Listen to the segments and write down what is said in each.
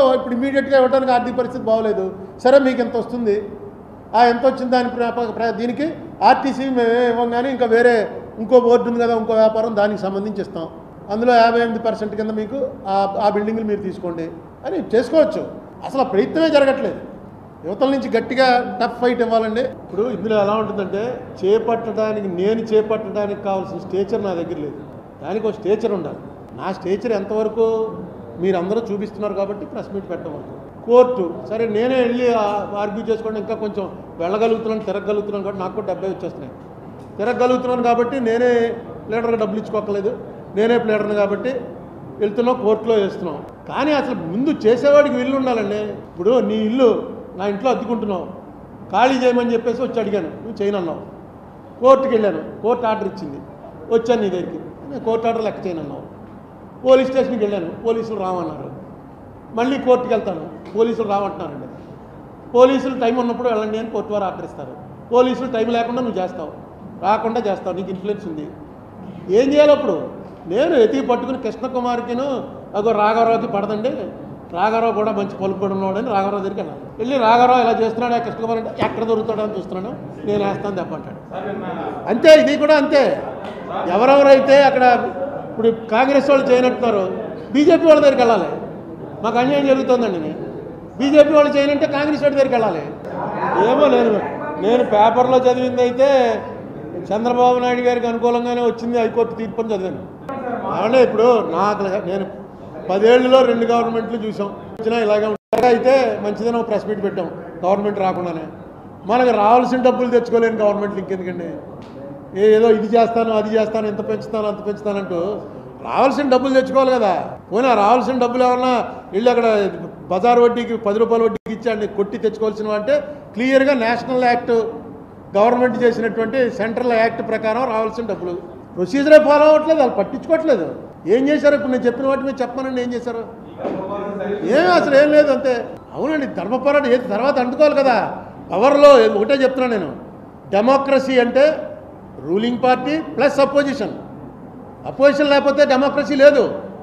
ఇప్పుడు ఇమీడియట్గా ఇవ్వడానికి ఆర్థిక పరిస్థితి బాగోలేదు సరే మీకు ఎంత వస్తుంది ఆ ఎంత వచ్చింది దాని ప్ర- ప్ర- దీనికి ఆర్టీసీ మేమే ఇవ్వం కానీ ఇంకా వేరే ఇంకో బోర్డు ఉంది కదా ఇంకో వ్యాపారం దానికి సంబంధించి ఇస్తాం అందులో యాభై ఎనిమిది పర్సెంట్ కింద మీకు ఆ ఆ బిల్డింగ్లు మీరు తీసుకోండి అని చేసుకోవచ్చు అసలు ఆ ప్రయత్నమే జరగట్లేదు యువతల నుంచి గట్టిగా టఫ్ ఫైట్ ఇవ్వాలండి ఇప్పుడు ఇందులో ఎలా ఉంటుందంటే చేపట్టడానికి నేను చేపట్టడానికి కావాల్సిన స్టేచర్ నా దగ్గర లేదు దానికి ఒక స్టేచర్ ఉండాలి నా స్టేచర్ ఎంతవరకు మీరు అందరూ చూపిస్తున్నారు కాబట్టి ప్రెస్ మీట్ పెట్టవరకు కోర్టు సరే నేనే వెళ్ళి ఆర్గ్యూ చేసుకోండి ఇంకా కొంచెం వెళ్ళగలుగుతున్నాను తిరగలుగుతున్నాను కాబట్టి నాకు కూడా డెబ్బై వచ్చేస్తున్నాయి తిరగలుగుతున్నాను కాబట్టి నేనే ప్లేడర్కి డబ్బులు ఇచ్చుకోకలేదు నేనే ప్లేడర్ని కాబట్టి వెళ్తున్నాం కోర్టులో వేస్తున్నాం కానీ అసలు ముందు చేసేవాడికి ఇల్లు ఉండాలండి ఇప్పుడు నీ ఇల్లు నా ఇంట్లో అద్దుకుంటున్నావు ఖాళీ చేయమని చెప్పేసి వచ్చి అడిగాను నువ్వు చేయనన్నావు కోర్టుకి వెళ్ళాను కోర్టు ఆర్డర్ ఇచ్చింది వచ్చాను నీ దగ్గరికి నేను కోర్టు ఆర్డర్ లెక్క చేయనన్నావు పోలీస్ స్టేషన్కి వెళ్ళాను పోలీసులు రామన్నారు మళ్ళీ కోర్టుకి వెళ్తాను పోలీసులు రామంటున్నారండి పోలీసులు టైం ఉన్నప్పుడు వెళ్ళండి అని కోర్టు వారు ఆర్డర్ ఇస్తారు పోలీసులు టైం లేకుండా నువ్వు చేస్తావు రాకుండా చేస్తావు నీకు ఇన్ఫ్లుయెన్స్ ఉంది ఏం చేయాలి అప్పుడు నేను ఎతికి పట్టుకుని కృష్ణకుమార్కిను అగో రాఘవరావుకి పడదండి రాఘవరావు కూడా మంచి పలుకుబడి ఉన్నవాడని రాఘవరావు దగ్గరికి వెళ్ళాలి వెళ్ళి రాఘవరావు ఇలా చేస్తున్నాడు ఆ కృష్ణకుమార్ అంటే ఎక్కడ దొరుకుతాడో అని చూస్తున్నాను నేను వేస్తాను దెబ్బంటాడు అంతే ఇది కూడా అంతే ఎవరెవరైతే అక్కడ ఇప్పుడు కాంగ్రెస్ వాళ్ళు చేయనట్టున్నారు బీజేపీ వాళ్ళ దగ్గరికి వెళ్ళాలి మాకు అన్యాయం జరుగుతుందండి బీజేపీ వాళ్ళు చేయనంటే కాంగ్రెస్ వాళ్ళ దగ్గరికి వెళ్ళాలి ఏమో నేను నేను పేపర్లో చదివింది అయితే చంద్రబాబు నాయుడు గారికి అనుకూలంగానే వచ్చింది హైకోర్టు తీర్పు అని చదివాను అంటే ఇప్పుడు నాకు నేను పదేళ్లలో రెండు గవర్నమెంట్లు చూసాం వచ్చినా ఇలాగే ఉంటాయి అయితే మంచిదని ఒక ప్రెస్ మీట్ పెట్టాం గవర్నమెంట్ రాకుండానే మనకు రావాల్సిన డబ్బులు తెచ్చుకోలేని గవర్నమెంట్లు ఇంకెందుకండి ఏ ఏదో ఇది చేస్తాను అది చేస్తాను ఇంత పెంచుతాను అంత పెంచుతానంటూ రావాల్సిన డబ్బులు తెచ్చుకోవాలి కదా పోయినా రావాల్సిన డబ్బులు ఏమన్నా వెళ్ళి అక్కడ బజార్ వడ్డీకి పది రూపాయల వడ్డీకి ఇచ్చాండి కొట్టి తెచ్చుకోవాల్సిన అంటే క్లియర్గా నేషనల్ యాక్ట్ గవర్నమెంట్ చేసినటువంటి సెంట్రల్ యాక్ట్ ప్రకారం రావాల్సిన డబ్బులు ప్రొసీజరే ఫాలో అవ్వట్లేదు వాళ్ళు పట్టించుకోవట్లేదు ఏం చేశారు ఇప్పుడు నేను చెప్పిన వాటి మీద చెప్పమనండి ఏం చేశారు ఏమీ అసలు ఏం లేదు అంతే అవునండి ధర్మ పోరాటం ఏది తర్వాత అంటుకోవాలి కదా పవర్లో ఒకటే చెప్తున్నా నేను డెమోక్రసీ అంటే ruling party plus opposition opposition లేకపోతే డెమోక్రసీ లేదు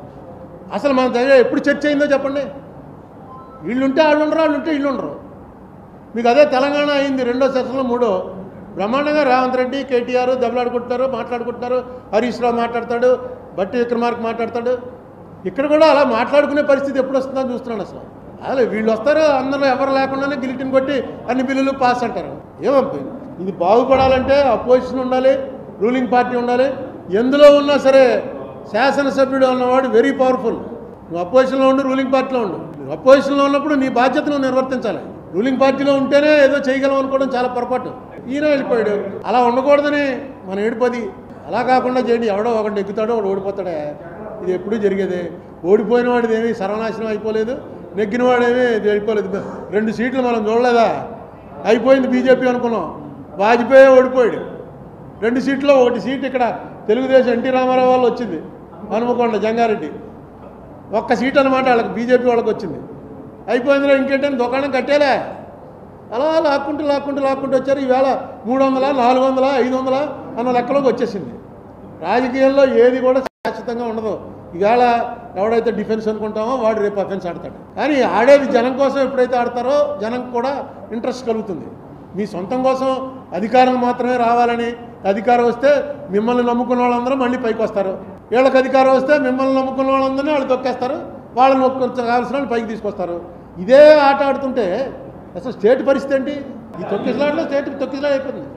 అసలు మన దగ్గర ఎప్పుడు చర్చ అయిందో చెప్పండి వీళ్ళు ఉంటే వాళ్ళు ఉండరు వాళ్ళు ఉంటే వీళ్ళు ఉండరు మీకు అదే తెలంగాణ అయింది రెండో సెషన్లో మూడో బ్రహ్మాండంగా రేవంత్ రెడ్డి కేటీఆర్ దెబ్బలాడుకుంటున్నారు మాట్లాడుకుంటున్నారు హరీష్ రావు మాట్లాడతాడు బట్టి విక్రమార్క మాట్లాడతాడు ఇక్కడ కూడా అలా మాట్లాడుకునే పరిస్థితి ఎప్పుడు వస్తుందని చూస్తున్నాను అసలు అసలు వీళ్ళు వస్తారు అందరూ ఎవరు లేకుండానే గిలిటిని కొట్టి అన్ని బిల్లులు పాస్ అంటారు ఏమో ఇది బాగుపడాలంటే అపోజిషన్ ఉండాలి రూలింగ్ పార్టీ ఉండాలి ఎందులో ఉన్నా సరే శాసనసభ్యుడు ఉన్నవాడు వెరీ పవర్ఫుల్ నువ్వు అపోజిషన్లో ఉండు రూలింగ్ పార్టీలో ఉండు నువ్వు అపోజిషన్లో ఉన్నప్పుడు నీ బాధ్యత నువ్వు నిర్వర్తించాలి రూలింగ్ పార్టీలో ఉంటేనే ఏదో చేయగలం అనుకోవడం చాలా పొరపాటు ఈయన వెళ్ళిపోయాడు అలా ఉండకూడదని మన ఏడుపది అలా కాకుండా చేయండి ఎవడో ఒకటి ఎక్కుతాడో ఒకడు ఓడిపోతాడే ఇది ఎప్పుడూ జరిగేదే ఓడిపోయిన వాడిది ఏమీ సర్వనాశనం అయిపోలేదు నెగ్గిన వాడేమీ ఇది అయిపోలేదు రెండు సీట్లు మనం చూడలేదా అయిపోయింది బీజేపీ అనుకున్నాం వాజ్పేయి ఓడిపోయాడు రెండు సీట్లో ఒకటి సీట్ ఇక్కడ తెలుగుదేశం ఎన్టీ రామారావు వాళ్ళు వచ్చింది హనుమకొండ జంగారెడ్డి ఒక్క సీట్ అనమాట వాళ్ళకి బీజేపీ వాళ్ళకి వచ్చింది అయిపోయిందిలో ఇంకేంటని దుకాణం కట్టేలే అలా లాక్కుంటూ లాక్కుంటూ లాక్కుంటూ వచ్చారు ఈవేళ మూడు వందల నాలుగు వందల ఐదు వందల అన్న లెక్కలోకి వచ్చేసింది రాజకీయాల్లో ఏది కూడా శాశ్వతంగా ఉండదు ఈవేళ ఎవడైతే డిఫెన్స్ అనుకుంటామో వాడు రేపు అఫెన్స్ ఆడతాడు కానీ ఆడేది జనం కోసం ఎప్పుడైతే ఆడతారో జనం కూడా ఇంట్రెస్ట్ కలుగుతుంది మీ సొంతం కోసం అధికారం మాత్రమే రావాలని అధికారం వస్తే మిమ్మల్ని నమ్ముకున్న వాళ్ళందరూ మళ్ళీ పైకి వస్తారు వీళ్ళకి అధికారం వస్తే మిమ్మల్ని నమ్ముకున్న వాళ్ళందరినీ వాళ్ళు తొక్కేస్తారు వాళ్ళని కొంచెం కావాల్సిన వాళ్ళు పైకి తీసుకొస్తారు ఇదే ఆట ఆడుతుంటే అసలు స్టేట్ పరిస్థితి ఏంటి ఈ తొక్కిసలాట్లో స్టేట్ తొక్కిసలాట అయిపోయింది